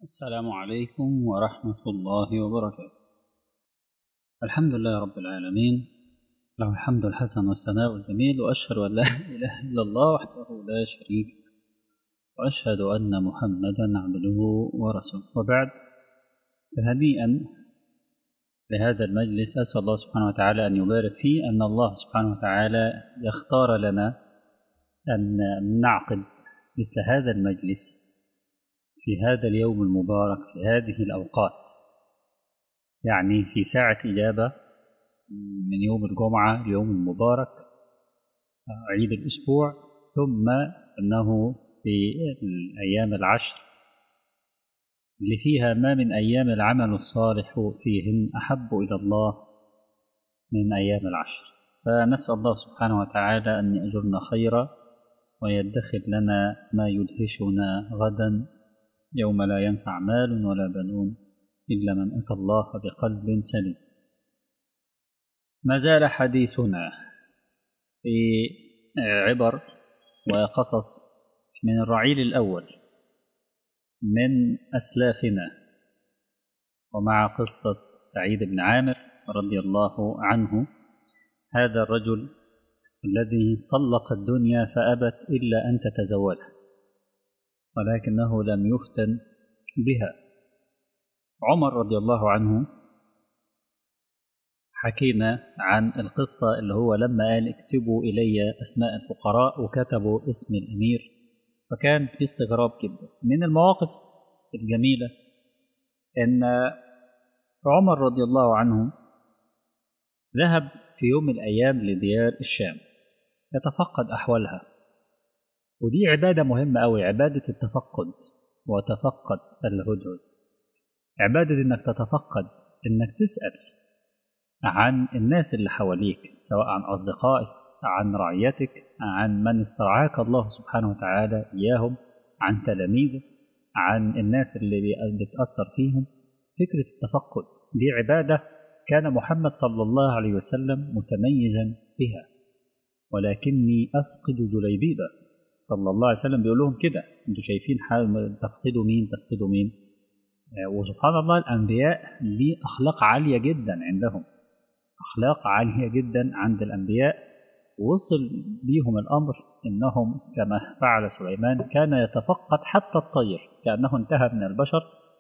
السلام عليكم ورحمة الله وبركاته الحمد لله رب العالمين له الحمد الحسن والثناء الجميل وأشهد أن لا إله إلا الله وحده لا شريك له وأشهد أن محمدا عبده ورسوله وبعد فهنيئا لهذا المجلس أسأل الله سبحانه وتعالى أن يبارك فيه أن الله سبحانه وتعالى يختار لنا أن نعقد مثل هذا المجلس في هذا اليوم المبارك في هذه الأوقات يعني في ساعة إجابة من يوم الجمعة اليوم المبارك عيد الأسبوع ثم أنه في الأيام العشر اللي فيها ما من أيام العمل الصالح فيهن أحب إلى الله من أيام العشر فنسأل الله سبحانه وتعالى أن يأجرنا خيرا ويدخر لنا ما يدهشنا غدا يوم لا ينفع مال ولا بنون إلا من أتى الله بقلب سليم ما زال حديثنا في عبر وقصص من الرعيل الأول من أسلافنا ومع قصة سعيد بن عامر رضي الله عنه هذا الرجل الذي طلق الدنيا فأبت إلا أن تتزوجه ولكنه لم يفتن بها عمر رضي الله عنه حكينا عن القصة اللي هو لما قال اكتبوا إلي أسماء الفقراء وكتبوا اسم الأمير فكان في استغراب جدا من المواقف الجميلة أن عمر رضي الله عنه ذهب في يوم من الأيام لديار الشام يتفقد أحوالها ودي عبادة مهمة أوي عبادة التفقد وتفقد الهدهد عبادة إنك تتفقد إنك تسأل عن الناس اللي حواليك سواء عن أصدقائك عن رعيتك عن من استرعاك الله سبحانه وتعالى إياهم عن تلاميذك عن الناس اللي بتأثر فيهم فكرة التفقد دي عبادة كان محمد صلى الله عليه وسلم متميزا بها ولكني أفقد جليبيبة صلى الله عليه وسلم بيقول لهم كده انتوا شايفين حال تفقدوا مين تفقدوا مين وسبحان الله الأنبياء ليه أخلاق عالية جدا عندهم أخلاق عالية جدا عند الأنبياء وصل بيهم الأمر إنهم كما فعل سليمان كان يتفقد حتى الطير كأنه انتهى من البشر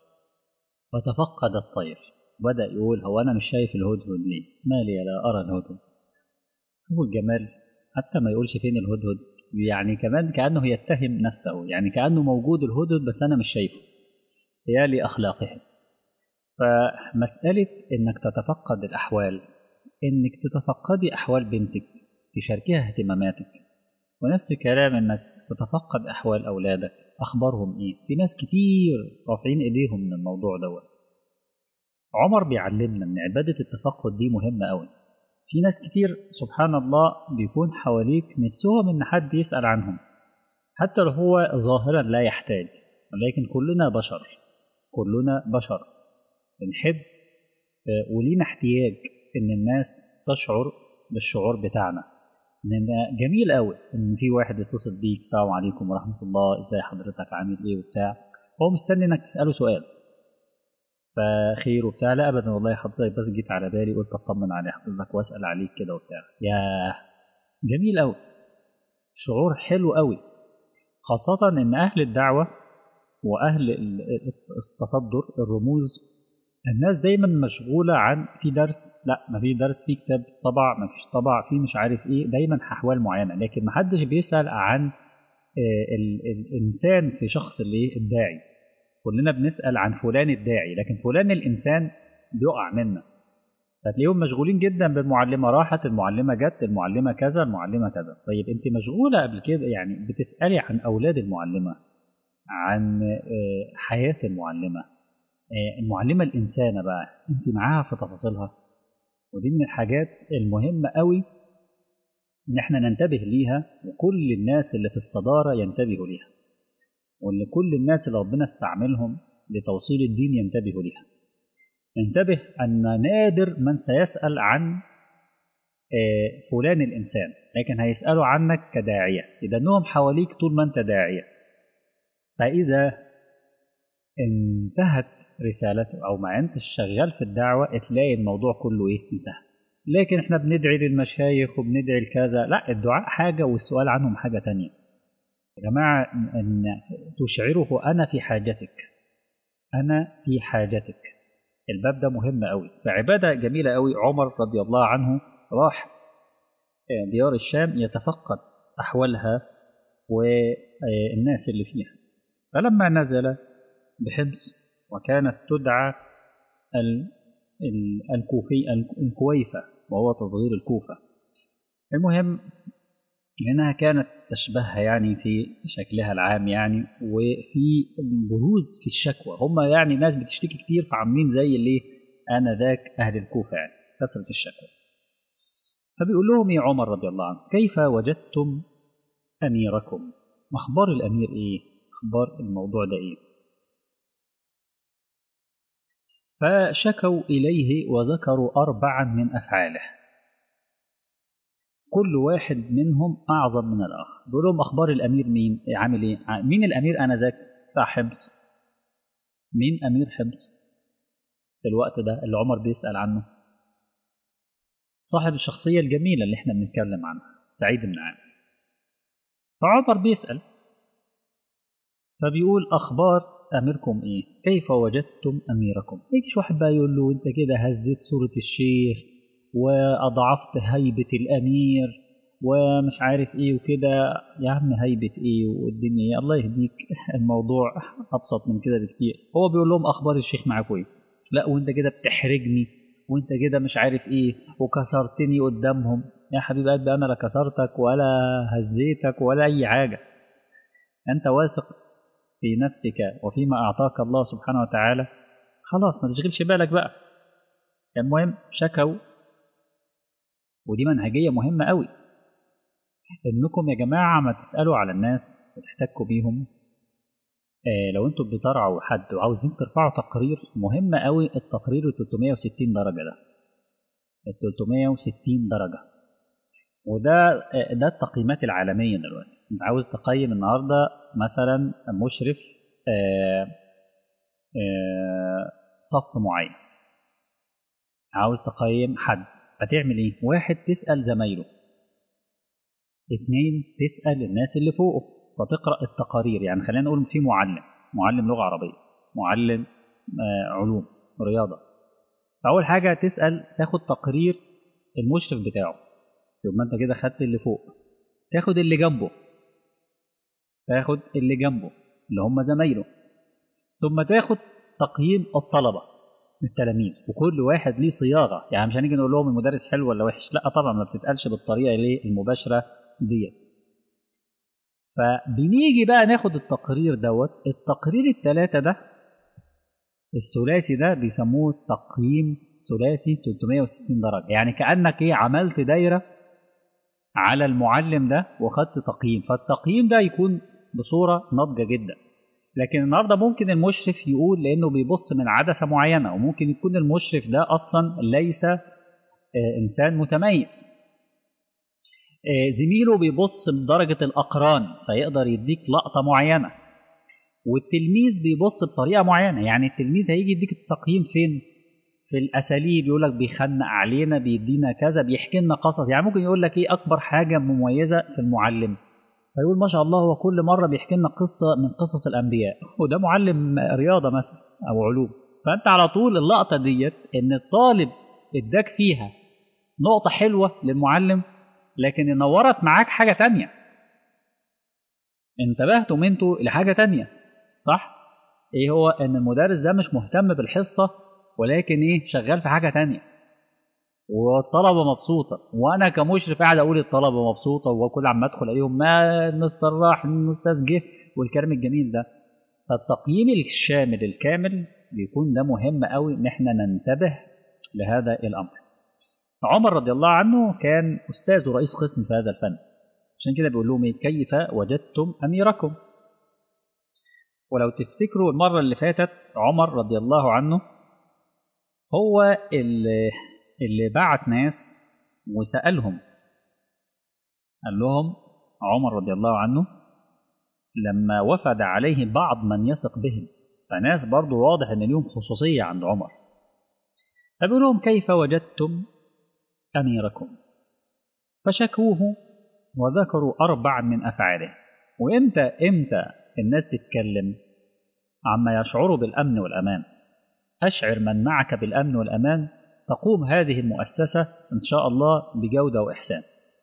وتفقد الطير بدأ يقول هو أنا مش شايف الهدهد ليه مالي لا أرى الهدهد هو الجمال حتى ما يقولش فين الهدهد يعني كمان كأنه يتهم نفسه يعني كأنه موجود الهدهد بس أنا مش شايفه يا لأخلاقهم فمسألة إنك تتفقد الأحوال إنك تتفقدي أحوال بنتك تشاركيها اهتماماتك ونفس الكلام إنك تتفقد أحوال أولادك أخبارهم إيه في ناس كتير رافعين إيديهم من الموضوع دوت عمر بيعلمنا إن عبادة التفقد دي مهمة أوي في ناس كتير سبحان الله بيكون حواليك نفسهم إن حد يسأل عنهم حتى لو هو ظاهرا لا يحتاج ولكن كلنا بشر كلنا بشر بنحب ولينا احتياج ان الناس تشعر بالشعور بتاعنا لان جميل قوي ان في واحد يتصل بيك السلام عليكم ورحمه الله ازاي حضرتك عامل ايه وبتاع هو مستني انك تساله سؤال فخير وبتاع لا ابدا والله حضرتك بس جيت على بالي قلت اطمن على حضرتك واسال عليك كده وبتاع يا جميل قوي شعور حلو قوي خاصة إن أهل الدعوة وأهل التصدر الرموز الناس دايما مشغولة عن في درس لا ما في درس في كتاب طبع ما فيش طبع في مش عارف ايه دايما أحوال معينة لكن ما حدش بيسأل عن ال الإنسان في شخص الايه الداعي كلنا بنسأل عن فلان الداعي لكن فلان الإنسان بيقع منا فتلاقيهم مشغولين جدا بالمعلمة راحت المعلمة جت المعلمة كذا المعلمة كذا طيب انت مشغولة قبل كده يعني بتسألي عن أولاد المعلمة عن حياة المعلمة المعلمة الإنسانة بقى أنت معاها في تفاصيلها ودي من الحاجات المهمة قوي إن إحنا ننتبه ليها وكل الناس اللي في الصدارة ينتبهوا ليها وإن كل الناس اللي ربنا استعملهم لتوصيل الدين ينتبهوا ليها انتبه أن نادر من سيسأل عن فلان الإنسان لكن هيسألوا عنك كداعية إذا أنهم حواليك طول ما أنت داعية فإذا انتهت رسالته او ما انت شغال في الدعوه تلاقي الموضوع كله ايه انتهى لكن احنا بندعي للمشايخ وبندعي لكذا لا الدعاء حاجه والسؤال عنهم حاجه تانية يا جماعه ان تشعره انا في حاجتك انا في حاجتك الباب ده مهم قوي فعباده جميله قوي عمر رضي الله عنه راح ديار الشام يتفقد احوالها والناس اللي فيها فلما نزل بحمص وكانت تدعى الكوفي الكويفة وهو تصغير الكوفة المهم لأنها كانت تشبهها يعني في شكلها العام يعني وفي بروز في الشكوى هم يعني ناس بتشتكي كتير فعاملين زي اللي أنا ذاك أهل الكوفة يعني كثرة الشكوى فبيقول لهم يا عمر رضي الله عنه كيف وجدتم أميركم أخبار الأمير إيه أخبار الموضوع ده إيه فشكوا إليه وذكروا أربعا من أفعاله كل واحد منهم أعظم من الآخر بيقول لهم أخبار الأمير مين عامل إيه مين الأمير أنا ذاك بتاع حمص مين أمير حمص في الوقت ده اللي عمر بيسأل عنه صاحب الشخصية الجميلة اللي احنا بنتكلم عنها سعيد بن عامر فعمر بيسأل فبيقول أخبار أميركم إيه؟ كيف وجدتم أميركم؟ يجيش واحد بقى يقول له أنت كده هزيت صورة الشيخ وأضعفت هيبة الأمير ومش عارف إيه وكده يا عم هيبة إيه والدنيا إيه الله يهديك الموضوع أبسط من كده بكتير هو بيقول لهم أخبار الشيخ معاكم إيه؟ لا وأنت كده بتحرجني وأنت كده مش عارف إيه وكسرتني قدامهم يا حبيب قلبي أنا لا كسرتك ولا هزيتك ولا أي حاجة أنت واثق في نفسك وفيما أعطاك الله سبحانه وتعالى خلاص ما تشغلش بالك بقى المهم شكوا ودي منهجية مهمة قوي إنكم يا جماعة ما تسألوا على الناس وتحتكوا بيهم آه لو انتوا بترعوا حد وعاوزين ترفعوا تقرير مهم قوي التقرير ال 360 درجة ده ال 360 درجة وده آه ده التقييمات العالمية دلوقتي انت عاوز تقيم النهارده مثلا مشرف آآ آآ صف معين عاوز تقيم حد هتعمل ايه واحد تسأل زمايله اتنين تسأل الناس اللي فوقه فتقرأ التقارير يعني خلينا نقول في معلم معلم لغة عربية معلم علوم رياضة فأول حاجة تسأل تاخد تقرير المشرف بتاعه يبقى انت كده خدت اللي فوق تاخد اللي جنبه تاخد اللي جنبه اللي هم زمايله ثم تاخد تقييم الطلبه التلاميذ وكل واحد ليه صياغه يعني مش هنيجي نقول لهم المدرس حلو ولا وحش لا طبعا ما بتتقالش بالطريقه ليه المباشره ديت فبنيجي بقى ناخد التقرير دوت التقرير الثلاثه ده الثلاثي ده بيسموه تقييم ثلاثي 360 درجه يعني كانك ايه عملت دايره على المعلم ده وخدت تقييم فالتقييم ده يكون بصورة ناضجة جدا لكن النهاردة ممكن المشرف يقول لأنه بيبص من عدسة معينة وممكن يكون المشرف ده أصلا ليس إنسان متميز زميله بيبص بدرجة الأقران فيقدر يديك لقطة معينة والتلميذ بيبص بطريقة معينة يعني التلميذ هيجي يديك التقييم فين في الاساليب يقول لك بيخنق علينا بيدينا كذا بيحكي لنا قصص يعني ممكن يقول لك ايه اكبر حاجه مميزه في المعلم فيقول ما شاء الله هو كل مره بيحكي لنا قصه من قصص الانبياء وده معلم رياضه مثلا او علوم فانت على طول اللقطه ديت ان الطالب اداك فيها نقطه حلوه للمعلم لكن نورت معاك حاجه تانية انتبهتم انتوا لحاجه تانية صح ايه هو ان المدرس ده مش مهتم بالحصه ولكن ايه شغال في حاجه تانية والطلبه مبسوطه وانا كمشرف قاعد اقول الطلبه مبسوطه وكل عم ادخل عليهم ما المستر راح الاستاذ جه والكلام الجميل ده فالتقييم الشامل الكامل بيكون ده مهم قوي ان احنا ننتبه لهذا الامر عمر رضي الله عنه كان استاذ ورئيس قسم في هذا الفن عشان كده بيقول لهم كيف وجدتم اميركم ولو تفتكروا المره اللي فاتت عمر رضي الله عنه هو اللي, اللي بعت ناس وسألهم قال لهم عمر رضي الله عنه لما وفد عليه بعض من يثق بهم فناس برضو واضح ان ليهم خصوصية عند عمر فبيقول لهم كيف وجدتم أميركم فشكوه وذكروا أربع من أفعاله وإمتى إمتى الناس تتكلم عما يشعروا بالأمن والأمان أشعر من معك بالأمن والأمان تقوم هذه المؤسسة إن شاء الله بجودة وإحسان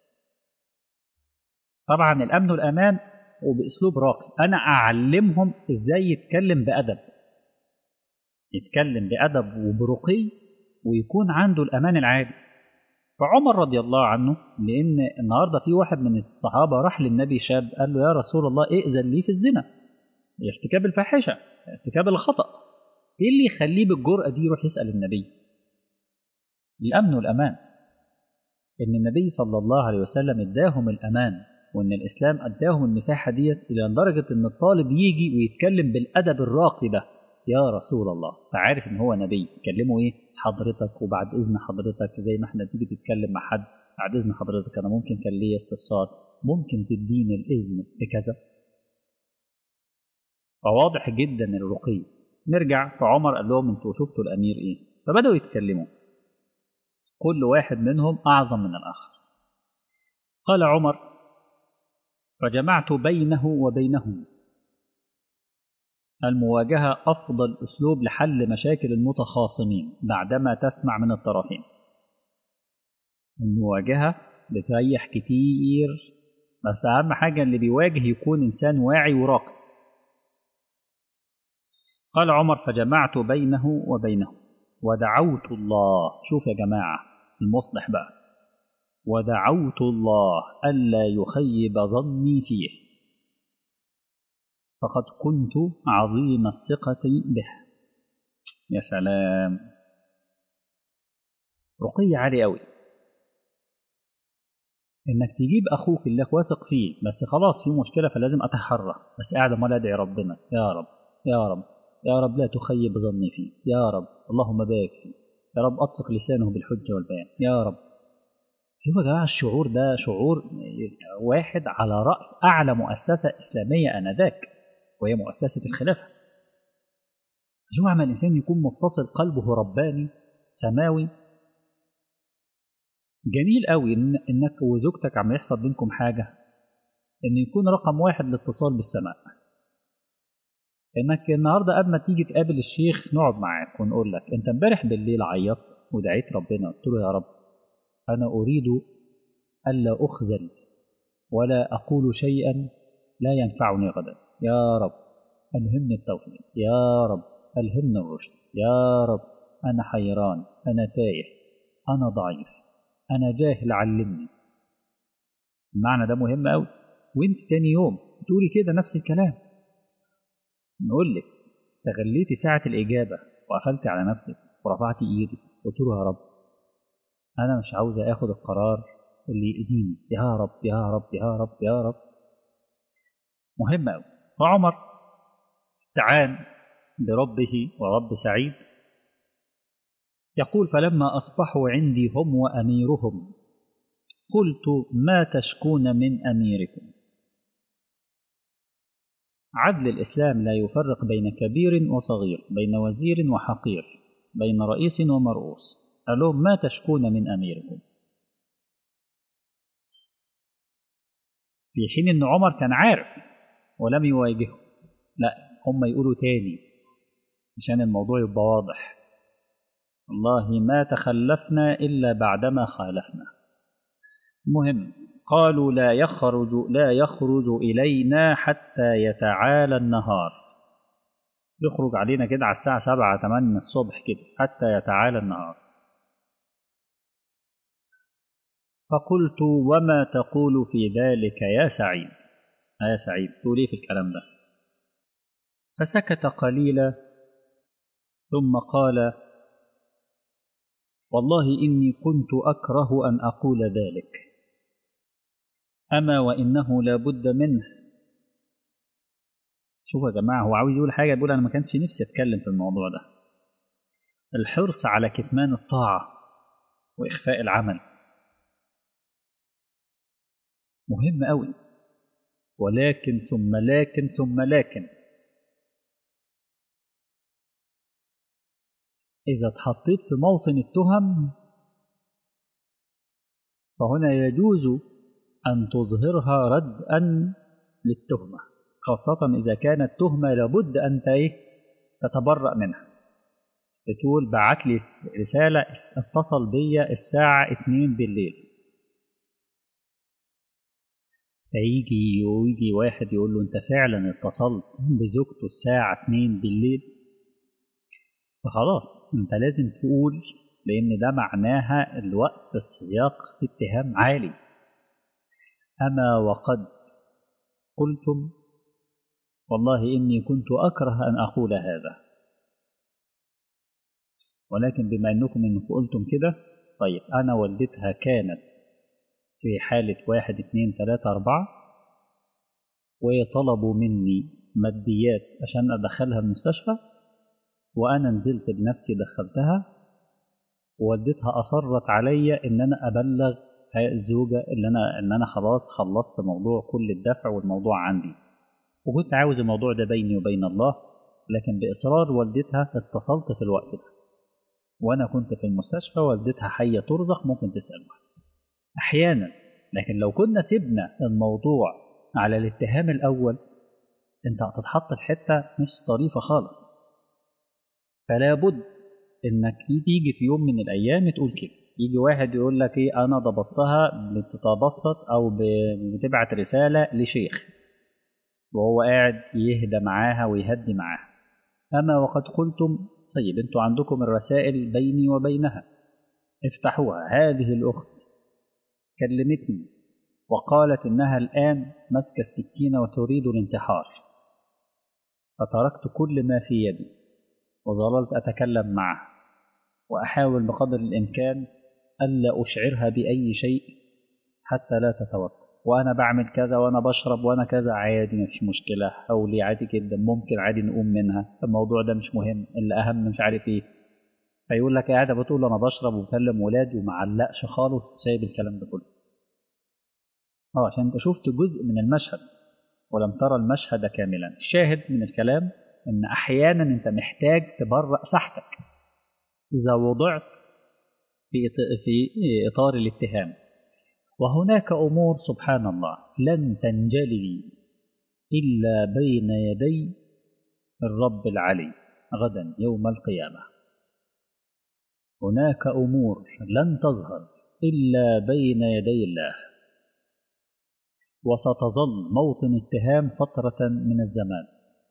طبعا الأمن والأمان وبأسلوب راقي أنا أعلمهم إزاي يتكلم بأدب يتكلم بأدب وبرقي ويكون عنده الأمان العالي فعمر رضي الله عنه لأن النهاردة في واحد من الصحابة راح للنبي شاب قال له يا رسول الله ائذن لي في الزنا ارتكاب الفاحشة ارتكاب الخطأ ايه اللي يخليه بالجرأة دي يروح يسأل النبي الأمن والأمان إن النبي صلى الله عليه وسلم اداهم الأمان وإن الإسلام اداهم المساحة ديت إلى درجة إن الطالب يجي ويتكلم بالأدب الراقي ده يا رسول الله فعارف إن هو نبي يكلمه إيه حضرتك وبعد إذن حضرتك زي ما إحنا تيجي تتكلم مع حد بعد إذن حضرتك أنا ممكن كان ليا استفسار ممكن تديني الإذن بكذا فواضح جدا الرقي نرجع فعمر قال لهم انتوا شفتوا الامير ايه فبداوا يتكلموا كل واحد منهم اعظم من الاخر قال عمر فجمعت بينه وبينهم المواجهه افضل اسلوب لحل مشاكل المتخاصمين بعدما تسمع من الطرفين المواجهه بتريح كتير بس اهم حاجه اللي بيواجه يكون انسان واعي وراقي قال عمر فجمعت بينه وبينه ودعوت الله شوف يا جماعة المصلح بقى ودعوت الله ألا يخيب ظني فيه فقد كنت عظيم الثقة به يا سلام رقي عالي أوي إنك تجيب أخوك اللي واثق فيه بس خلاص في مشكلة فلازم أتحرى بس قاعد أمال أدعي ربنا يا رب يا رب يا رب لا تخيب ظني فيه يا رب اللهم بارك فيه يا رب أطلق لسانه بالحجة والبيان يا رب شوفوا يا جماعة الشعور ده شعور واحد على رأس أعلى مؤسسة إسلامية آنذاك وهي مؤسسة الخلافة شوف عما الإنسان يكون متصل قلبه رباني سماوي جميل قوي إن إنك وزوجتك عم يحصل بينكم حاجة إن يكون رقم واحد الاتصال بالسماء انك النهارده قبل ما تيجي تقابل الشيخ نقعد معاك ونقول لك انت امبارح بالليل عيطت ودعيت ربنا قلت له يا رب انا اريد الا اخزل ولا اقول شيئا لا ينفعني غدا يا رب الهمني التوفيق يا رب الهمني الرشد يا رب انا حيران انا تايه انا ضعيف انا جاهل علمني المعنى ده مهم قوي وانت تاني يوم تقولي كده نفس الكلام نقول لك استغليتي ساعة الإجابة وقفلتي على نفسك ورفعتي إيدك قلت له يا رب أنا مش عاوزة آخد القرار اللي يأذيني يا رب يا رب يا رب يا رب مهم أوي وعمر استعان بربه ورب سعيد يقول فلما أصبحوا عندي هم وأميرهم قلت ما تشكون من أميركم عدل الإسلام لا يفرق بين كبير وصغير بين وزير وحقير بين رئيس ومرؤوس قال لهم ما تشكون من أميركم في حين أن عمر كان عارف ولم يواجهه لا هم يقولوا تاني عشان الموضوع يبقى واضح والله ما تخلفنا إلا بعدما خالفنا المهم قالوا لا يخرج لا يخرج إلينا حتى يتعالى النهار يخرج علينا كده على الساعة سبعة تمانية الصبح كده حتى يتعالى النهار فقلت وما تقول في ذلك يا سعيد يا سعيد تقول ايه في الكلام ده فسكت قليلا ثم قال والله إني كنت أكره أن أقول ذلك أما وإنه لا بد منه شوفوا يا جماعة هو عاوز يقول حاجة يقول أنا ما كانش نفسي أتكلم في الموضوع ده الحرص على كتمان الطاعة وإخفاء العمل مهم أوي ولكن ثم لكن ثم لكن إذا اتحطيت في موطن التهم فهنا يجوز أن تظهرها ردءا للتهمة خاصة إذا كانت تهمة لابد أن تتبرأ منها بتقول بعت لي رسالة اتصل بيا الساعة 2 بالليل فيجي ويجي واحد يقول له أنت فعلا اتصلت بزوجته الساعة 2 بالليل فخلاص أنت لازم تقول لأن ده معناها الوقت السياق في اتهام عالي أما وقد قلتم والله إني كنت أكره أن أقول هذا ولكن بما أنكم إنكم قلتم كده طيب أنا والدتها كانت في حالة واحد اتنين تلاتة أربعة وطلبوا مني ماديات عشان أدخلها المستشفى وأنا نزلت بنفسي دخلتها ووالدتها أصرت عليا إن أنا أبلغ الزوجة اللي أنا إن أنا خلاص خلصت موضوع كل الدفع والموضوع عندي وكنت عاوز الموضوع ده بيني وبين الله لكن بإصرار والدتها اتصلت في الوقت ده وأنا كنت في المستشفى والدتها حية ترزق ممكن تسألها أحيانا لكن لو كنا سيبنا الموضوع على الاتهام الأول أنت هتتحط في حتة مش ظريفة خالص فلا بد إنك تيجي في يوم من الأيام تقول كده يجي واحد يقول لك إيه أنا ضبطتها بتتبسط أو بتبعت رسالة لشيخ وهو قاعد يهدى معاها ويهدي معاها أما وقد قلتم طيب أنتوا عندكم الرسائل بيني وبينها افتحوها هذه الأخت كلمتني وقالت إنها الآن ماسكة السكينة وتريد الانتحار فتركت كل ما في يدي وظللت أتكلم معها وأحاول بقدر الإمكان ألا أشعرها بأي شيء حتى لا تتوتر وأنا بعمل كذا وأنا بشرب وأنا كذا عادي مفيش مشكلة حولي عادي جدا ممكن عادي نقوم منها الموضوع ده مش مهم اللي أهم مش عارف إيه فيقول لك قاعدة بتقول أنا بشرب وبكلم ولاد ومعلقش خالص سايب الكلام ده كله اه عشان انت شفت جزء من المشهد ولم ترى المشهد كاملا الشاهد من الكلام ان احيانا انت محتاج تبرأ ساحتك اذا وضعت في في اطار الاتهام وهناك امور سبحان الله لن تنجلي الا بين يدي الرب العلي غدا يوم القيامه هناك امور لن تظهر الا بين يدي الله وستظل موطن اتهام فترة من الزمان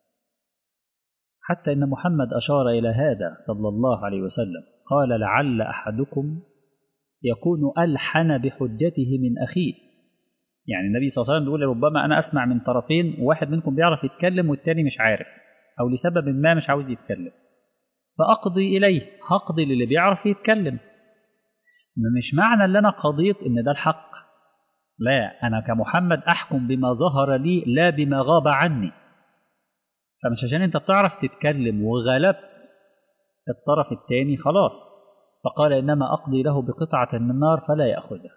حتى إن محمد أشار إلى هذا صلى الله عليه وسلم قال لعل أحدكم يكون ألحن بحجته من أخيه يعني النبي صلى الله عليه وسلم بيقول ربما أنا أسمع من طرفين وواحد منكم بيعرف يتكلم والتاني مش عارف أو لسبب ما مش عاوز يتكلم فأقضي إليه هقضي للي بيعرف يتكلم مش معنى اللي أنا قضيت إن ده الحق لا أنا كمحمد أحكم بما ظهر لي لا بما غاب عني فمش عشان أنت بتعرف تتكلم وغلبت الطرف الثاني خلاص فقال إنما أقضي له بقطعة من النار فلا يأخذها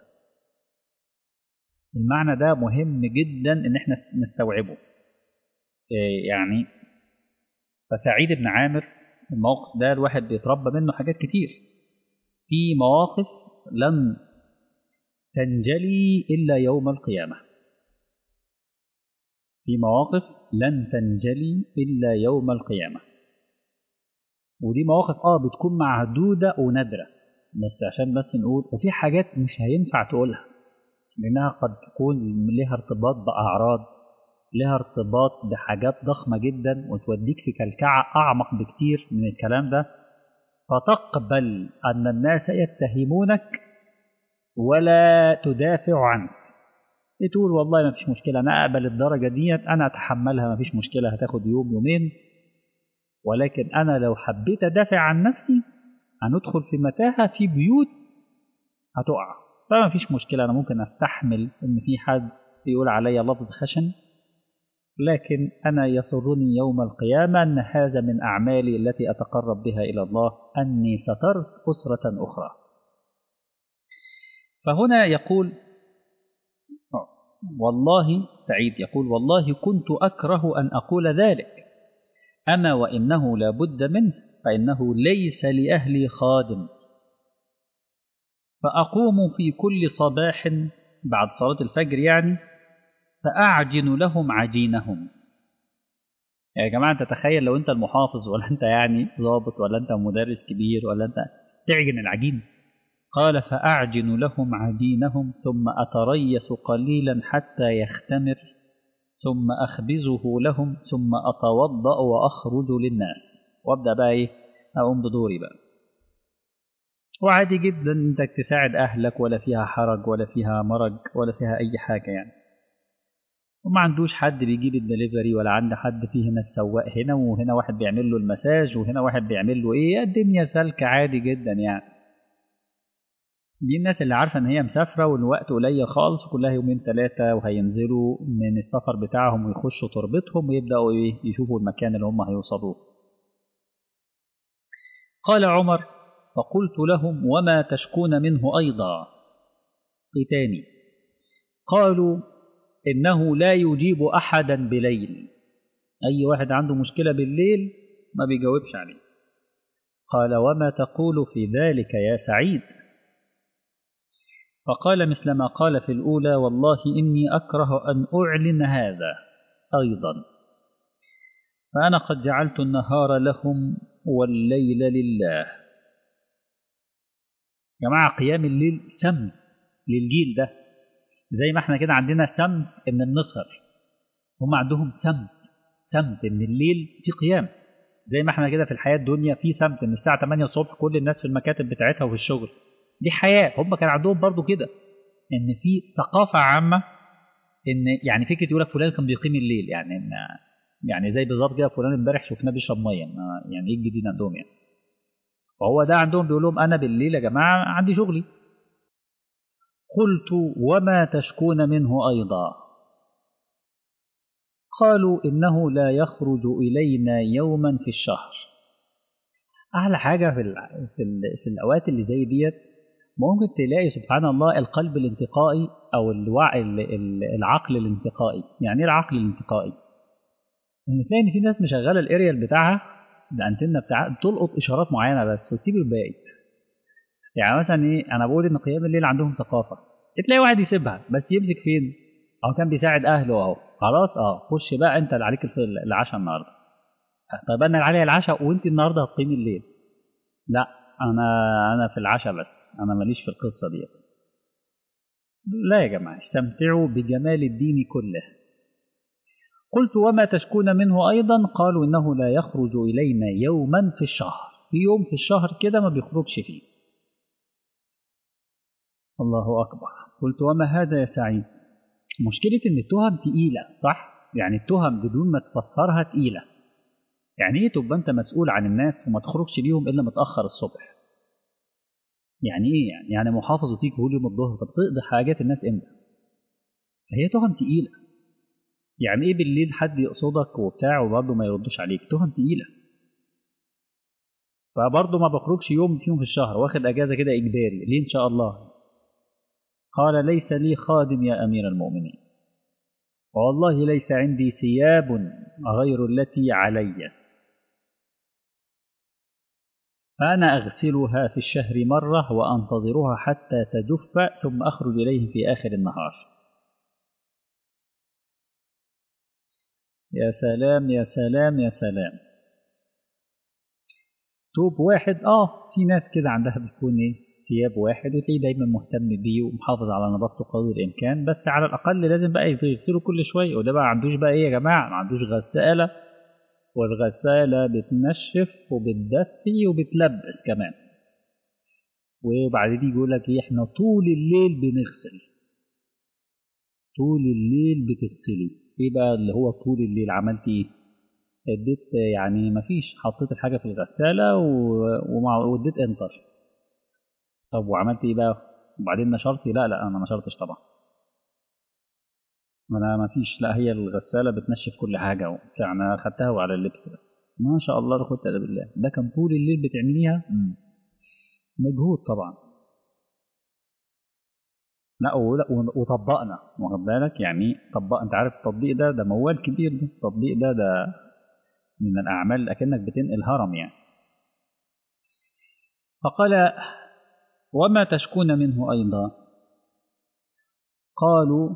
المعنى ده مهم جدا إن احنا نستوعبه يعني فسعيد بن عامر الموقف ده الواحد بيتربى منه حاجات كتير في مواقف لن تنجلي إلا يوم القيامة في مواقف لن تنجلي إلا يوم القيامة ودي مواقف آه بتكون معدودة ونادرة بس عشان بس نقول وفي حاجات مش هينفع تقولها لأنها قد تكون لها ارتباط بأعراض لها ارتباط بحاجات ضخمة جدا وتوديك في كلكعة أعمق بكتير من الكلام ده فتقبل أن الناس يتهمونك ولا تدافع عنه تقول والله ما فيش مشكلة أنا أقبل الدرجة ديت أنا أتحملها ما فيش مشكلة هتاخد يوم يومين ولكن أنا لو حبيت أدافع عن نفسي هندخل في متاهة في بيوت هتقع فما فيش مشكلة أنا ممكن أستحمل إن في حد يقول علي لفظ خشن لكن أنا يسرني يوم القيامة أن هذا من أعمالي التي أتقرب بها إلى الله أني سترت أسرة أخرى فهنا يقول والله سعيد يقول والله كنت أكره أن أقول ذلك أما وإنه لا بد منه فإنه ليس لأهلي خادم فأقوم في كل صباح بعد صلاة الفجر يعني فأعجن لهم عجينهم يا جماعة أنت تخيل لو أنت المحافظ ولا أنت يعني ضابط ولا أنت مدرس كبير ولا أنت تعجن العجين قال فأعجن لهم عجينهم ثم أتريث قليلا حتى يختمر ثم أخبزه لهم ثم أتوضأ وأخرج للناس وأبدأ بقى إيه أقوم بدوري بقى وعادي جدا انك تساعد اهلك ولا فيها حرج ولا فيها مرج ولا فيها اي حاجه يعني وما عندوش حد بيجيب الدليفري ولا عنده حد فيه هنا السواق هنا وهنا واحد بيعمل له المساج وهنا واحد بيعمل له ايه الدنيا سالكه عادي جدا يعني دي الناس اللي عارفه ان هي مسافره والوقت قليل خالص وكلها يومين ثلاثه وهينزلوا من السفر بتاعهم ويخشوا تربتهم ويبداوا ايه يشوفوا المكان اللي هم هيوصلوه قال عمر فقلت لهم وما تشكون منه أيضا تاني قالوا إنه لا يجيب أحدا بليل أي واحد عنده مشكلة بالليل ما بيجاوبش عليه قال وما تقول في ذلك يا سعيد فقال مثل ما قال في الأولى والله إني أكره أن أعلن هذا أيضا فأنا قد جعلت النهار لهم والليل لله جماعة قيام الليل سمت للجيل ده زي ما احنا كده عندنا سمت ان النسهر هم عندهم سمت سمت ان الليل في قيام زي ما احنا كده في الحياة الدنيا في سمت ان الساعة 8 الصبح كل الناس في المكاتب بتاعتها وفي الشغل دي حياة هم كان عندهم برضو كده ان في ثقافة عامة ان يعني فكرة يقول لك فلان كان بيقيم الليل يعني ان يعني زي بالظبط كده فلان امبارح شفناه بيشرب ميه يعني ايه الجديد عندهم يعني فهو ده عندهم بيقول لهم انا بالليل يا جماعه عندي شغلي قلت وما تشكون منه ايضا قالوا انه لا يخرج الينا يوما في الشهر اعلى حاجه في ال في, ال في الاوقات اللي زي ديت ممكن تلاقي سبحان الله القلب الانتقائي او الوعي العقل الانتقائي يعني ايه العقل الانتقائي ان تلاقي ان في ناس مشغله الاريال بتاعها الانتنه بتاعها بتلقط اشارات معينه بس وتسيب الباقي يعني مثلا ايه انا بقول ان قيام الليل عندهم ثقافه تلاقي واحد يسيبها بس يمسك فين او كان بيساعد اهله اهو خلاص اه خش بقى انت اللي عليك العشاء النهارده طيب انا عليا العشاء وانت النهارده هتقيمي الليل لا انا انا في العشاء بس انا ماليش في القصه دي لا يا جماعه استمتعوا بجمال الدين كله قلت وما تشكون منه أيضا قالوا إنه لا يخرج إلينا يوما في الشهر في يوم في الشهر كده ما بيخرجش فيه الله أكبر قلت وما هذا يا سعيد مشكلة إن التهم تقيلة صح يعني التهم بدون ما تفسرها تقيلة يعني ايه تبقى انت مسؤول عن الناس وما تخرجش ليهم الا متاخر الصبح يعني ايه يعني يعني محافظ وتيجي كل يوم الظهر طب تقضي حاجات الناس امتى هي تهم تقيله يعني ايه بالليل حد يقصدك وبتاع وبرضه ما يردش عليك تهم تقيله فبرضه ما بخرجش يوم فيهم في الشهر واخد اجازه كده اجباري ليه ان شاء الله قال ليس لي خادم يا امير المؤمنين والله ليس عندي ثياب غير التي علي فأنا أغسلها في الشهر مرة وأنتظرها حتى تجف ثم أخرج إليه في آخر النهار يا سلام يا سلام يا سلام توب واحد اه في ناس كده عندها بتكون ايه ثياب واحد وتلاقيه دايما مهتم بيه ومحافظ على نظافته قدر الامكان بس على الاقل لازم بقى يغسله كل شويه وده بقى عندوش بقى ايه يا جماعه ما عندوش غساله والغساله بتنشف وبتدفي وبتلبس كمان وبعدين يجي يقول لك ايه احنا طول الليل بنغسل طول الليل بتغسلي ايه بقى اللي هو طول الليل عملت ايه اديت يعني مفيش حطيت الحاجه في الغساله واديت انتر طب وعملت ايه بقى وبعدين نشرتي لا لا انا ما نشرتش طبعا انا ما فيش لا هي الغساله بتنشف كل حاجه وبتاع انا خدتها وعلى اللبس بس ما شاء الله لا قوه الا بالله ده كان طول الليل بتعمليها مجهود طبعا لا وطبقنا واخد بالك يعني طبق انت عارف التطبيق ده ده موال كبير ده التطبيق ده ده من الاعمال اكنك بتنقل هرم يعني فقال وما تشكون منه أيضا قالوا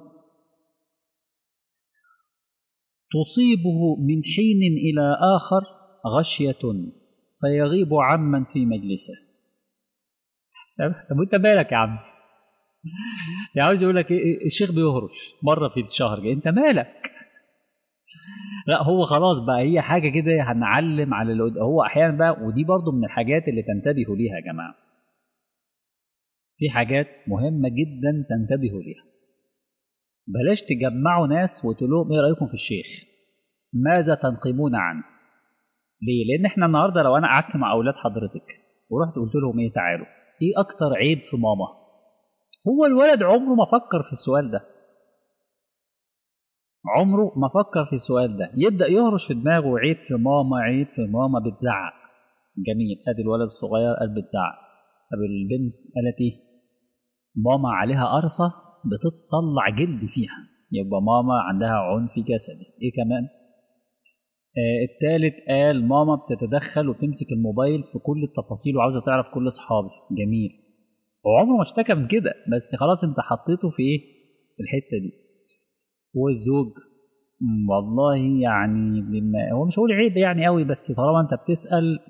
تصيبه من حين إلى آخر غشية فيغيب عمن في مجلسه طب وانت مالك يا عم يا عاوز يقول لك ايه الشيخ بيهرش مره في الشهر جاي انت مالك لا هو خلاص بقى هي حاجه كده هنعلم على اللي هو احيانا بقى ودي برضو من الحاجات اللي تنتبهوا ليها يا جماعه في حاجات مهمه جدا تنتبهوا ليها بلاش تجمعوا ناس وتقول لهم ايه رايكم في الشيخ ماذا تنقمون عنه ليه لان احنا النهارده لو انا قعدت مع اولاد حضرتك ورحت قلت لهم ايه تعالوا ايه اكتر عيب في ماما هو الولد عمره ما فكر في السؤال ده عمره ما فكر في السؤال ده يبدا يهرش في دماغه عيب في ماما عيب في ماما بتزعق جميل ادي الولد الصغير قال بتزعق طب البنت قالت ايه ماما عليها قرصه بتطلع جلد فيها يبقى ماما عندها عنف جسدي ايه كمان آه التالت قال ماما بتتدخل وتمسك الموبايل في كل التفاصيل وعاوزه تعرف كل اصحابي جميل هو عمره ما اشتكى من كده بس خلاص انت حطيته في ايه في الحته دي والزوج والله يعني بما هو مش هقول عيب يعني قوي بس طالما انت بتسال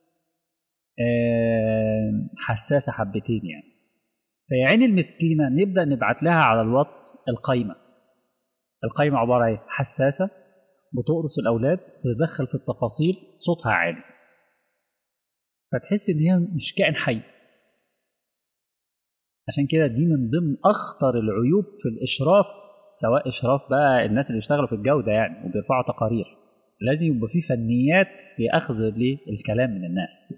آه حساسه حبتين يعني فيا عين المسكينه نبدا نبعت لها على الواتس القايمه القايمه عباره عن حساسه بتقرص الاولاد تتدخل في التفاصيل صوتها عالي فتحس ان هي مش كائن حي عشان كده دي من ضمن اخطر العيوب في الاشراف سواء اشراف بقى الناس اللي بيشتغلوا في الجوده يعني وبيرفعوا تقارير لازم يبقى في فنيات في اخذ الكلام من الناس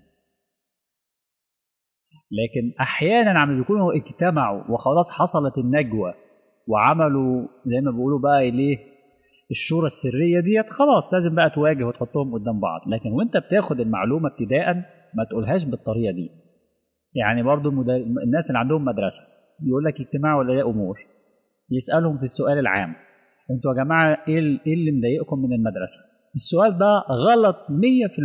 لكن احيانا عم بيكونوا اجتمعوا وخلاص حصلت النجوى وعملوا زي ما بيقولوا بقى ليه الشورى السريه ديت خلاص لازم بقى تواجه وتحطهم قدام بعض لكن وانت بتاخد المعلومه ابتداء ما تقولهاش بالطريقه دي يعني برضو المدر... الناس اللي عندهم مدرسه يقول لك اجتماع ولا ايه امور يسالهم في السؤال العام انتوا يا جماعه ايه ايه اللي مضايقكم من المدرسه السؤال ده غلط 100%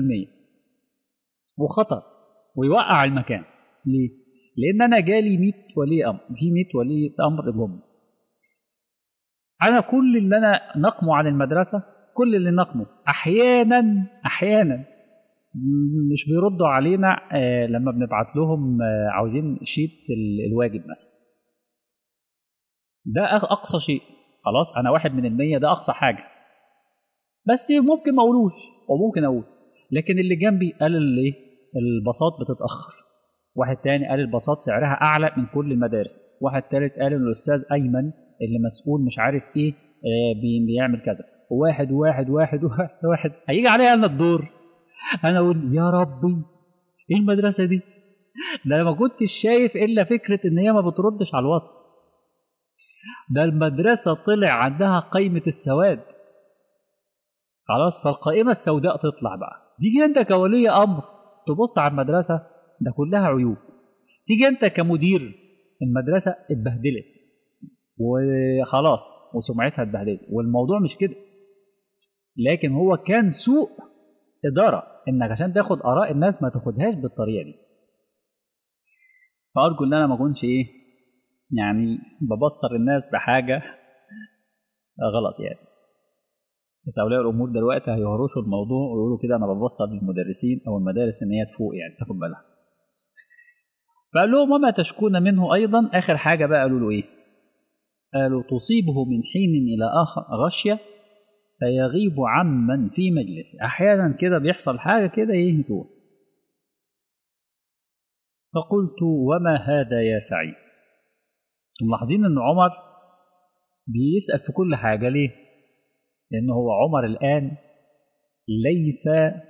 وخطر ويوقع المكان ليه لان انا جالي 100 ولي امر في 100 ولي امر جم انا كل اللي انا نقمه عن المدرسه كل اللي نقمه احيانا احيانا مش بيردوا علينا آه لما بنبعت لهم آه عاوزين شيت الواجب مثلا ده اقصى شيء خلاص انا واحد من المية ده اقصى حاجه بس ممكن ما اقولوش وممكن اقول لكن اللي جنبي قال الايه الباصات بتتاخر واحد تاني قال الباصات سعرها اعلى من كل المدارس واحد تالت قال ان الاستاذ ايمن اللي مسؤول مش عارف ايه آه بيعمل كذا واحد واحد واحد واحد واحد هيجي عليا انا الدور انا اقول يا ربي ايه المدرسه دي ده انا ما كنتش شايف الا فكره ان هي ما بتردش على الواتس ده المدرسه طلع عندها قائمه السواد خلاص فالقائمه السوداء تطلع بقى تيجي انت كولي امر تبص على المدرسه ده كلها عيوب تيجي انت كمدير المدرسه اتبهدلت وخلاص وسمعتها اتبهدلت والموضوع مش كده لكن هو كان سوء إدارة إنك عشان تاخد آراء الناس ما تاخدهاش بالطريقة دي فأرجو إن أنا ما أكونش إيه يعني ببصر الناس بحاجة غلط يعني بس أولياء الأمور دلوقتي هيهرشوا الموضوع ويقولوا كده أنا ببصر للمدرسين أو المدارس إن هي تفوق يعني تاخد بالها فقال لهم وما تشكون منه أيضا آخر حاجة بقى قالوا له إيه قالوا تصيبه من حين إلى آخر غشية فيغيب عمن في مجلس احيانا كده بيحصل حاجه كده يهتوه فقلت وما هذا يا سعيد ملاحظين ان عمر بيسال في كل حاجه ليه لان هو عمر الان ليس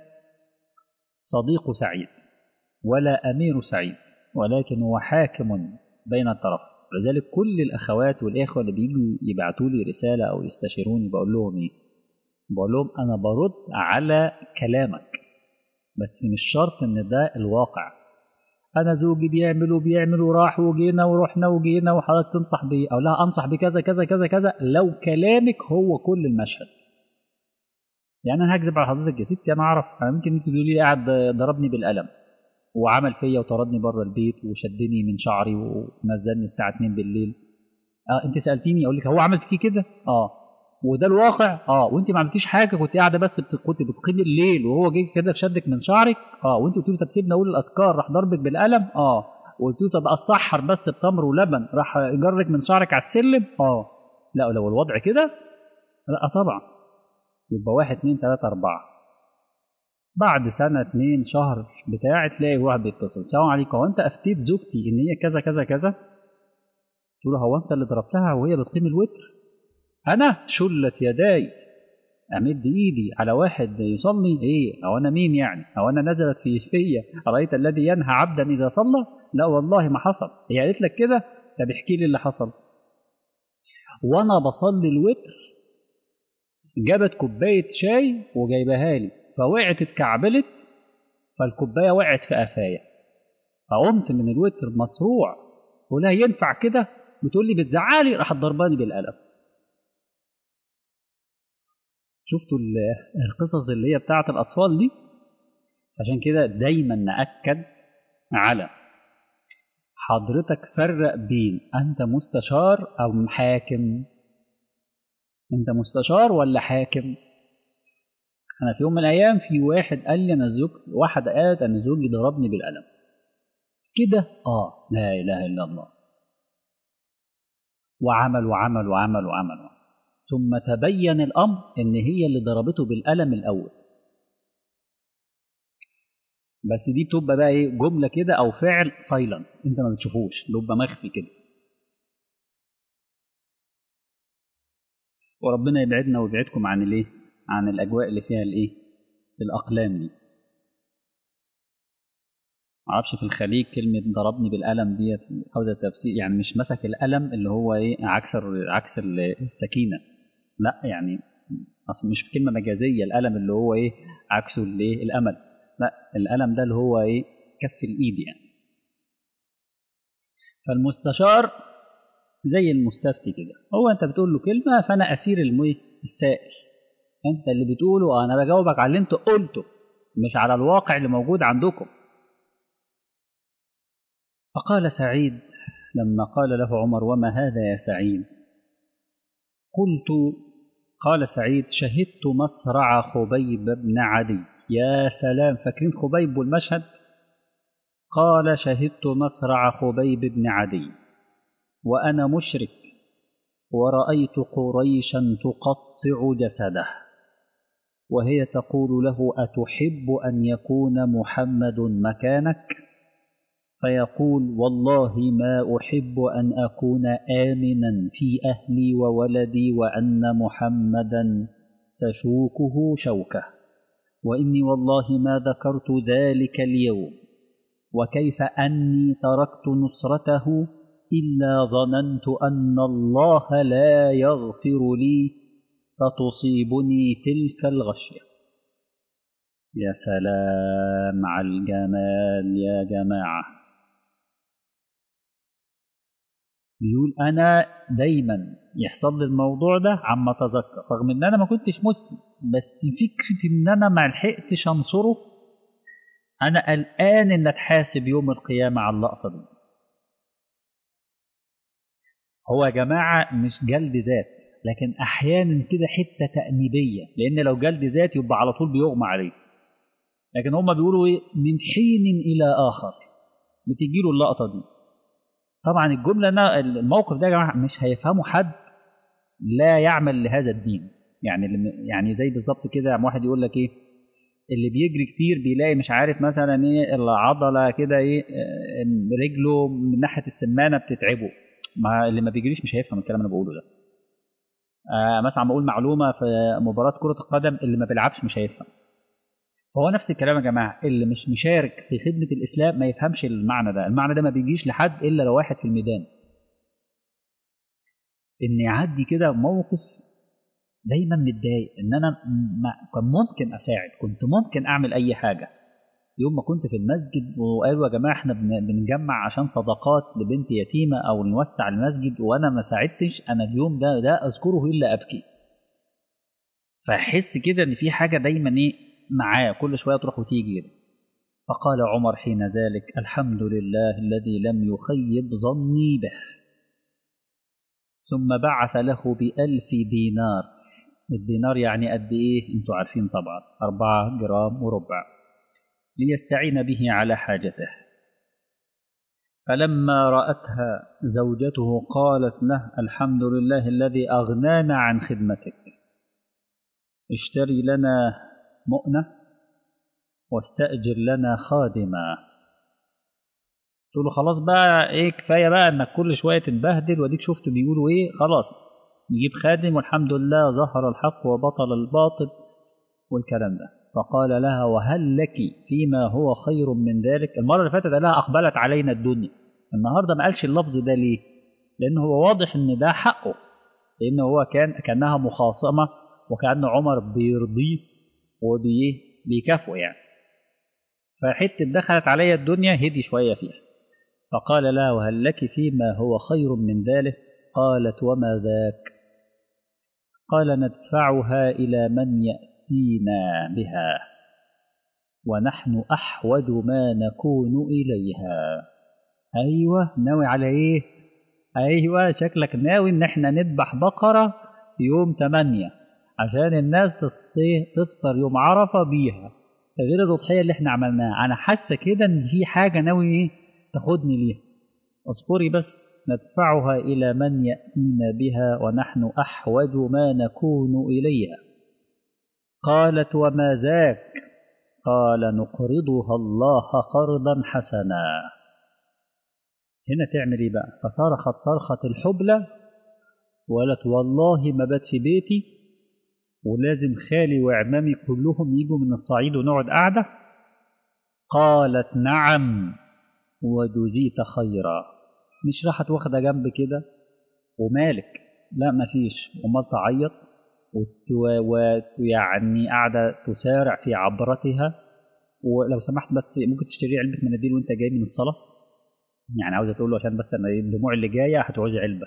صديق سعيد ولا امير سعيد ولكن هو حاكم بين الطرف لذلك كل الاخوات والاخوه اللي بيجوا يبعتوا لي رساله او يستشيروني بقول لهم ايه بقول لهم انا برد على كلامك بس مش شرط ان ده الواقع انا زوجي بيعمل وبيعمل وراح وجينا ورحنا وجينا وحضرتك تنصح بيه او لا انصح بكذا كذا كذا كذا لو كلامك هو كل المشهد يعني انا هكذب على حضرتك يا ستي انا اعرف انا ممكن انت تقولي لي قاعد ضربني بالقلم وعمل فيا وطردني بره البيت وشدني من شعري ونزلني الساعه 2 بالليل اه انت سالتيني اقول لك هو عمل فيكي كده اه وده الواقع اه وانت ما عملتيش حاجه كنت قاعده بس بت... كنت بتقيمي الليل وهو جه كده شدك من شعرك اه وانت قلت له طب سيبني اقول الاذكار راح ضربك بالقلم اه وقلت له طب اتسحر بس بتمر ولبن راح جرك من شعرك على السلم اه لا لو الوضع كده لا طبعا يبقى واحد اتنين تلاته اربعه بعد سنه اتنين شهر بتاع تلاقي واحد بيتصل السلام عليكم هو انت افتيت زوجتي ان هي كذا كذا كذا تقول له هو انت اللي ضربتها وهي بتقيم الوتر انا شلت يداي امد ايدي على واحد يصلي ايه او انا مين يعني او انا نزلت في فيا ارايت الذي ينهى عبدا اذا صلى لا والله ما حصل هي قالت لك كده طب احكي لي اللي حصل وانا بصلي الوتر جابت كوبايه شاي وجايبها لي فوقعت اتكعبلت فالكوبايه وقعت في قفايا فقمت من الوتر مصروع ولا ينفع كده بتقول لي بتزعلي راحت ضرباني بالقلم شفتوا القصص اللي هي بتاعت الأطفال دي عشان كده دايما نأكد على حضرتك فرق بين أنت مستشار أو حاكم أنت مستشار ولا حاكم أنا في يوم من الأيام في واحد قال لي أنا زوج واحد قالت أن زوجي ضربني بالقلم كده آه لا إله إلا الله وعمل وعمل وعمل وعمل ثم تبين الأمر إن هي اللي ضربته بالقلم الأول بس دي بتبقى بقى إيه جملة كده أو فعل سايلنت أنت ما بتشوفوش بيبقى مخفي كده وربنا يبعدنا ويبعدكم عن الإيه عن الأجواء اللي فيها الإيه الأقلام دي معرفش في الخليج كلمة ضربني بالقلم ديت حوزة التفسير يعني مش مسك القلم اللي هو ايه عكس عكس السكينة لا يعني اصل مش كلمة مجازية القلم اللي هو ايه عكسه الايه الامل لا القلم ده اللي هو ايه كف الايد يعني فالمستشار زي المستفتي كده هو انت بتقول له كلمة فانا اسير السائل انت اللي بتقوله انا بجاوبك على اللي انت قلته مش على الواقع اللي موجود عندكم فقال سعيد لما قال له عمر وما هذا يا سعيد قلت قال سعيد شهدت مصرع خبيب بن عدي يا سلام فاكرين خبيب والمشهد قال شهدت مصرع خبيب بن عدي وأنا مشرك ورأيت قريشا تقطع جسده وهي تقول له أتحب أن يكون محمد مكانك؟ فيقول والله ما احب ان اكون امنا في اهلي وولدي وان محمدا تشوكه شوكه واني والله ما ذكرت ذلك اليوم وكيف اني تركت نصرته الا ظننت ان الله لا يغفر لي فتصيبني تلك الغشيه يا سلام على الجمال يا جماعه بيقول انا دايما يحصل لي الموضوع ده عما اتذكر رغم ان انا ما كنتش مسلم بس فكره ان انا ما لحقتش انصره انا قلقان ان اتحاسب يوم القيامه على اللقطه دي هو يا جماعه مش جلد ذات لكن احيانا كده حته تانيبيه لان لو جلد ذات يبقى على طول بيغمى عليه لكن هم بيقولوا ايه من حين الى اخر بتجي له اللقطه دي طبعا الجمله أنا الموقف ده يا جماعه مش هيفهمه حد لا يعمل لهذا الدين يعني يعني زي بالظبط كده واحد يقول لك ايه اللي بيجري كتير بيلاقي مش عارف مثلا ايه العضله كده ايه رجله من ناحيه السمانه بتتعبه ما اللي ما بيجريش مش هيفهم الكلام اللي انا بقوله ده آه مثلا بقول معلومه في مباراه كره القدم اللي ما بيلعبش مش هيفهم فهو نفس الكلام يا جماعه اللي مش مشارك في خدمه الاسلام ما يفهمش المعنى ده المعنى ده ما بيجيش لحد الا لو واحد في الميدان ان يعدي كده موقف دايما متضايق ان انا ما كان ممكن اساعد كنت ممكن اعمل اي حاجه يوم ما كنت في المسجد وقالوا يا جماعه احنا بنجمع عشان صدقات لبنت يتيمه او نوسع المسجد وانا ما ساعدتش انا اليوم ده ده اذكره الا ابكي فاحس كده ان في حاجه دايما ايه معاه كل شويه تروح وتيجي كده فقال عمر حين ذلك الحمد لله الذي لم يخيب ظني به ثم بعث له بألف دينار الدينار يعني قد إيه أنتوا عارفين طبعا أربعة جرام وربع ليستعين به على حاجته فلما رأتها زوجته قالت له الحمد لله الذي أغنانا عن خدمتك اشتري لنا مؤنة واستأجر لنا خادما تقول له خلاص بقى ايه كفايه بقى انك كل شويه تتبهدل واديك شفت بيقولوا ايه خلاص نجيب خادم والحمد لله ظهر الحق وبطل الباطل والكلام ده فقال لها وهل لك فيما هو خير من ذلك المره اللي فاتت قال لها اقبلت علينا الدنيا النهارده ما قالش اللفظ ده ليه لان هو واضح ان ده حقه لان هو كان كانها مخاصمه وكان عمر بيرضيه وبيكافئه يعني فحته دخلت علي الدنيا هدي شويه فيها فقال لا وهل لك فيما هو خير من ذلك قالت وما ذاك قال ندفعها إلى من يأتينا بها ونحن أحوج ما نكون إليها أيوة ناوي على إيه أيوة شكلك ناوي إن إحنا نذبح بقرة يوم 8 عشان الناس تفطر يوم عرفة بيها غير الأضحية اللي إحنا عملناها أنا حاسة كده إن في حاجة ناوي إيه تاخدني ليها اصبري بس ندفعها إلى من يأتينا بها ونحن أحوج ما نكون إليها قالت وما ذاك قال نقرضها الله قرضا حسنا هنا تعمل ايه بقى فصرخت صرخة الحبلى وقالت والله ما بات في بيتي ولازم خالي وعمامي كلهم يجوا من الصعيد ونقعد قاعدة قالت نعم وجزيت خيرا مش راحت واخدة جنب كده ومالك لا مفيش امال تعيط ويعني قاعدة تسارع في عبرتها ولو سمحت بس ممكن تشتري علبة مناديل وانت جاي من الصلاة يعني عاوزة تقول له عشان بس انا الدموع اللي جاية هتعوزي علبة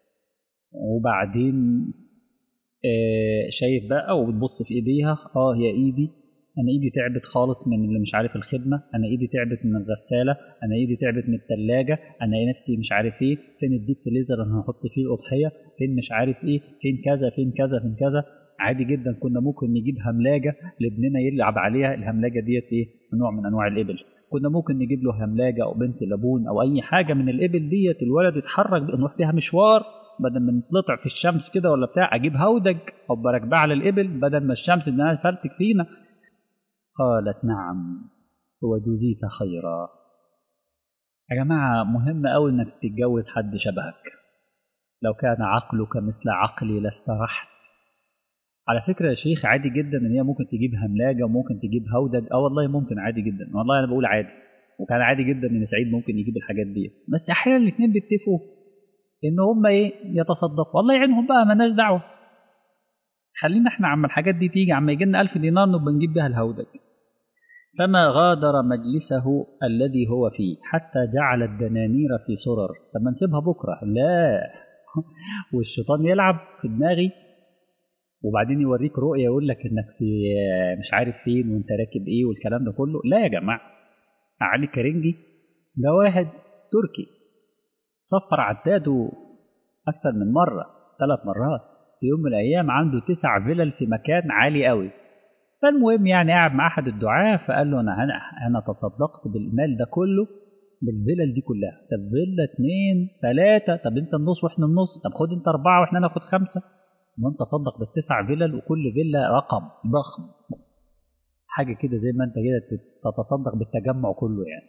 وبعدين آه شايف بقى وبتبص في ايديها اه يا ايدي انا ايدي تعبت خالص من اللي مش عارف الخدمه انا ايدي تعبت من الغساله انا ايدي تعبت من الثلاجه انا نفسي مش عارف ايه فين الديب فريزر انا هحط فيه الاضحيه فين مش عارف ايه فين كذا فين كذا فين كذا عادي جدا كنا ممكن نجيب هملاجه لابننا يلعب عليها الهملاجه ديت ايه نوع من انواع الابل كنا ممكن نجيب له هملاجه او بنت لابون او اي حاجه من الابل ديت الولد يتحرك نروح بيها مشوار بدل ما نطلع في الشمس كده ولا بتاع اجيب هودج او بركبها على الابل بدل ما الشمس انها تفرتك فينا قالت نعم وجزيت خيرا يا جماعة مهم أوي إنك تتجوز حد شبهك لو كان عقلك مثل عقلي لاسترحت على فكرة يا شيخ عادي جدا إن هي ممكن تجيب هملاجة وممكن تجيب هودج أه والله ممكن عادي جدا والله أنا بقول عادي وكان عادي جدا إن سعيد ممكن يجيب الحاجات دي بس أحيانا الاتنين بيتفقوا إن هما إيه يتصدقوا والله يعينهم بقى مالناش دعوة خلينا احنا عم الحاجات دي تيجي عم يجي لنا 1000 دينار نبقى نجيب بها الهودج فما غادر مجلسه الذي هو فيه حتى جعل الدنانير في سرر طب ما نسيبها بكره لا والشيطان يلعب في دماغي وبعدين يوريك رؤيه يقول لك انك في مش عارف فين وانت راكب ايه والكلام ده كله لا يا جماعه علي كرنجي ده واحد تركي صفر عداده اكثر من مره ثلاث مرات في يوم من الايام عنده تسع فيلل في مكان عالي قوي فالمهم يعني قاعد مع احد الدعاة فقال له انا انا انا تصدقت بالمال ده كله بالفيلل دي كلها طب فيلا اتنين ثلاثة طب انت النص واحنا النص طب خد انت أربعة واحنا ناخد خمسة وانت تصدق بالتسع فيلل وكل فيلا رقم ضخم حاجة كده زي ما انت كده تتصدق بالتجمع كله يعني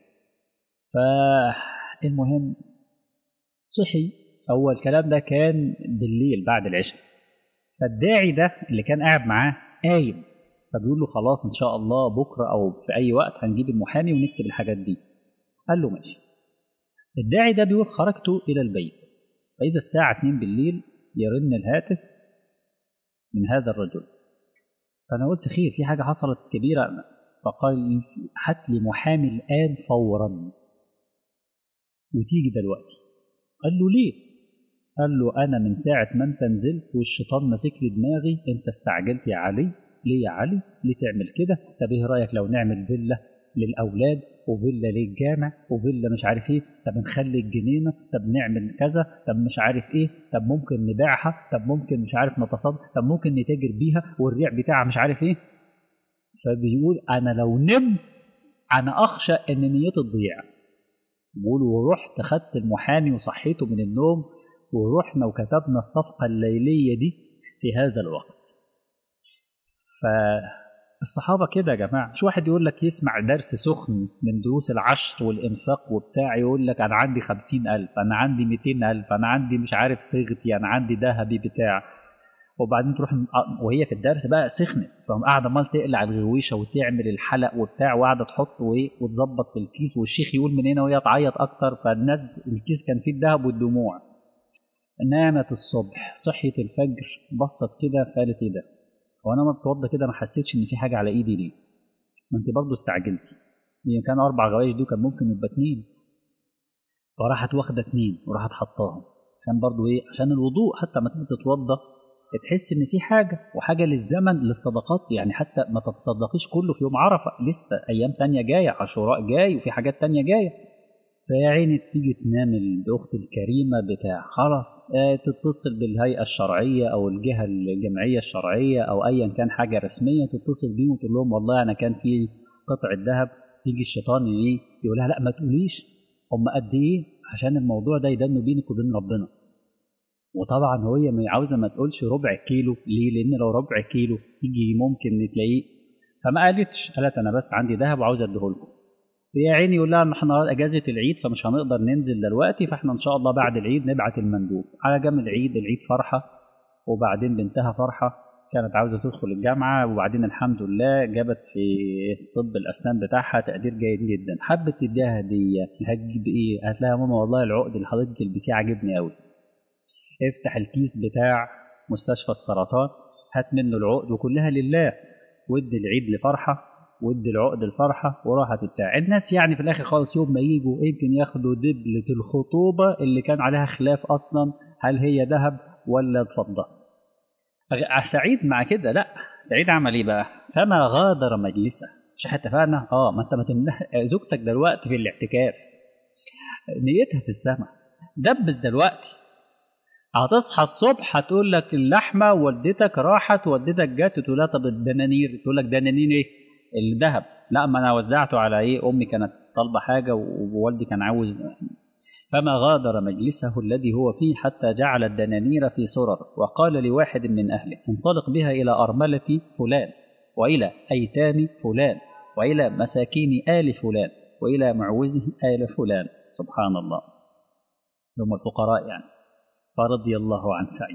فالمهم صحي هو الكلام ده كان بالليل بعد العشاء فالداعي ده اللي كان قاعد معاه قايم فبيقول له خلاص ان شاء الله بكره او في اي وقت هنجيب المحامي ونكتب الحاجات دي قال له ماشي الداعي ده بيقول خرجت الى البيت فاذا الساعه 2 بالليل يرن الهاتف من هذا الرجل فانا قلت خير في حاجه حصلت كبيره فقال هات لي محامي الان فورا وتيجي دلوقتي قال له ليه قال له انا من ساعه ما انت نزلت والشيطان ماسك لي دماغي انت استعجلت يا علي ليه يا علي ليه تعمل كده طب ايه رايك لو نعمل فيلا للاولاد وفيلا للجامع وفيلا مش عارف ايه طب نخلي الجنينه طب نعمل كذا طب مش عارف ايه طب ممكن نبيعها طب ممكن مش عارف نتصدق طب ممكن نتاجر بيها والريع بتاعها مش عارف ايه فبيقول انا لو نمت انا اخشى ان نيتي تضيع بيقول ورحت خدت المحامي وصحيته من النوم ورحنا وكتبنا الصفقه الليليه دي في هذا الوقت فالصحابه كده يا جماعه مش واحد يقول لك يسمع درس سخن من دروس العشر والانفاق وبتاع يقول لك انا عندي خمسين الف انا عندي ميتين الف انا عندي مش عارف صيغتي انا عندي ذهبي بتاع وبعدين تروح وهي في الدرس بقى سخنت فقام قاعده عمال تقلع الغويشه وتعمل الحلق وبتاع وقاعده تحط وايه وتظبط في الكيس والشيخ يقول من هنا وهي تعيط اكتر فالناس الكيس كان فيه الذهب والدموع نامت الصبح صحيت الفجر بصت كده قالت ايه ده وانا ما بتوضى كده ما حسيتش ان في حاجه على ايدي ليه ما انت برضه استعجلتي هي كان اربع غوايش دول كان ممكن يبقى اتنين فراحت واخده اتنين وراحت حطاهم عشان برضه ايه عشان الوضوء حتى ما تيجي تتوضى تحس ان في حاجه وحاجه للزمن للصدقات يعني حتى ما تتصدقيش كله في يوم عرفه لسه ايام تانية جايه عاشوراء جاي وفي حاجات تانية جايه فيا عيني تيجي تنام الاخت الكريمه بتاع خلاص آه تتصل بالهيئه الشرعيه او الجهه الجمعيه الشرعيه او ايا كان حاجه رسميه تتصل بيهم وتقول لهم والله انا كان في قطعه ذهب تيجي الشيطان ايه يقول لها لا ما تقوليش هم قد ايه عشان الموضوع ده يدنوا بينك وبين ربنا وطبعا هي ما عاوزه ما تقولش ربع كيلو ليه لان لو ربع كيلو تيجي ممكن تلاقيه فما قالتش قالت انا بس عندي ذهب وعاوز اديه لكم يا عيني يقول لها احنا اجازه العيد فمش هنقدر ننزل دلوقتي فاحنا ان شاء الله بعد العيد نبعت المندوب على جنب العيد العيد فرحه وبعدين بنتها فرحه كانت عاوزه تدخل الجامعه وبعدين الحمد لله جابت في طب الاسنان بتاعها تقدير جيد جدا حبت تديها هديه هتجيب ايه؟ قالت لها يا ماما والله العقد اللي حضرتك تلبسيه عاجبني قوي افتح الكيس بتاع مستشفى السرطان هات منه العقد وكلها لله ودي العيد لفرحه ودي العقد الفرحه وراحت بتاع الناس يعني في الاخر خالص يوم ما يجوا يمكن ياخدوا دبله الخطوبه اللي كان عليها خلاف اصلا هل هي ذهب ولا فضه سعيد مع كده لا سعيد عمل ايه بقى فما غادر مجلسه مش احنا اتفقنا اه ما انت ما تمنع زوجتك دلوقتي في الاعتكاف نيتها في السماء دبس دلوقتي هتصحى الصبح هتقول لك اللحمه والدتك راحت والدتك جت تقول لها طب الدنانير تقول لك دنانير ايه؟ الذهب لا ما انا وزعته على ايه امي كانت طالبه حاجه ووالدي كان عاوز فما غادر مجلسه الذي هو فيه حتى جعل الدنانير في سرر وقال لواحد من اهله انطلق بها الى ارمله فلان والى ايتام فلان والى مساكين ال فلان والى معوزه ال فلان سبحان الله هم الفقراء يعني فرضي الله عن سعيد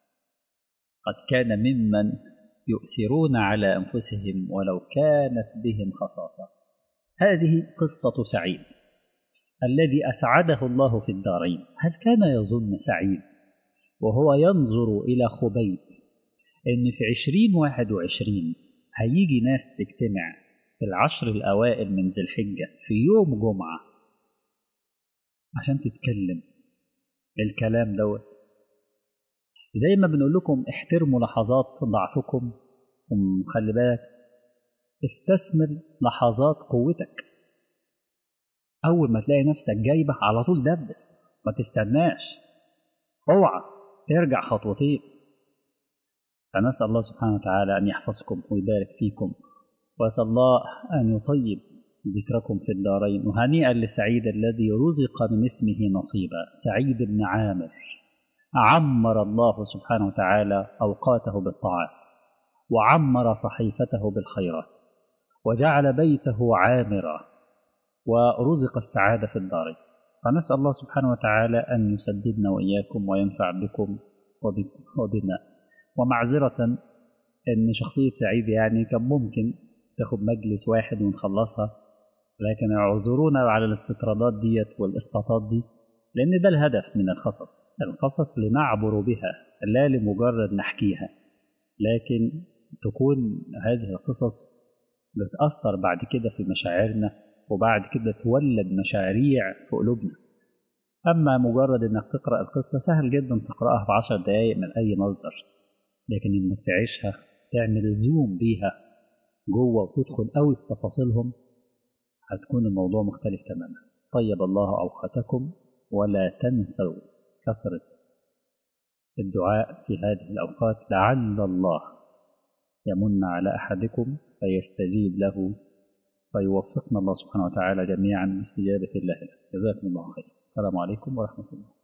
قد كان ممن يؤثرون على انفسهم ولو كانت بهم خصاصه هذه قصه سعيد الذي اسعده الله في الدارين هل كان يظن سعيد وهو ينظر الى خبيب ان في عشرين واحد وعشرين هيجي ناس تجتمع في العشر الاوائل من ذي الحجه في يوم جمعه عشان تتكلم الكلام دوت زي ما بنقول لكم احترموا لحظات ضعفكم وخلي بالك استثمر لحظات قوتك اول ما تلاقي نفسك جايبه على طول دبس ما تستناش اوعى ارجع خطوتين فنسال الله سبحانه وتعالى ان يحفظكم ويبارك فيكم واسال الله ان يطيب ذكركم في الدارين وهنيئا لسعيد الذي رزق من اسمه نصيبا سعيد بن عامر عمر الله سبحانه وتعالى اوقاته بالطاعات وعمر صحيفته بالخيرات وجعل بيته عامرا ورزق السعاده في الدارين فنسال الله سبحانه وتعالى ان يسددنا واياكم وينفع بكم وبنا ومعذره ان شخصيه سعيد يعني كان ممكن تاخد مجلس واحد ونخلصها لكن اعذرونا على الاستطرادات ديت والاسقاطات دي لان ده الهدف من القصص القصص لنعبر بها لا لمجرد نحكيها لكن تكون هذه القصص بتأثر بعد كده في مشاعرنا وبعد كده تولد مشاريع في قلوبنا أما مجرد إنك تقرأ القصة سهل جدا تقرأها في عشر دقايق من أي مصدر لكن إنك تعيشها تعمل زوم بيها جوه وتدخل قوي في تفاصيلهم هتكون الموضوع مختلف تماما طيب الله أوقاتكم ولا تنسوا كثرة الدعاء في هذه الأوقات لعل الله يمن على أحدكم فيستجيب له فيوفقنا الله سبحانه وتعالى جميعا لاستجابة الله له جزاكم الله خير السلام عليكم ورحمة الله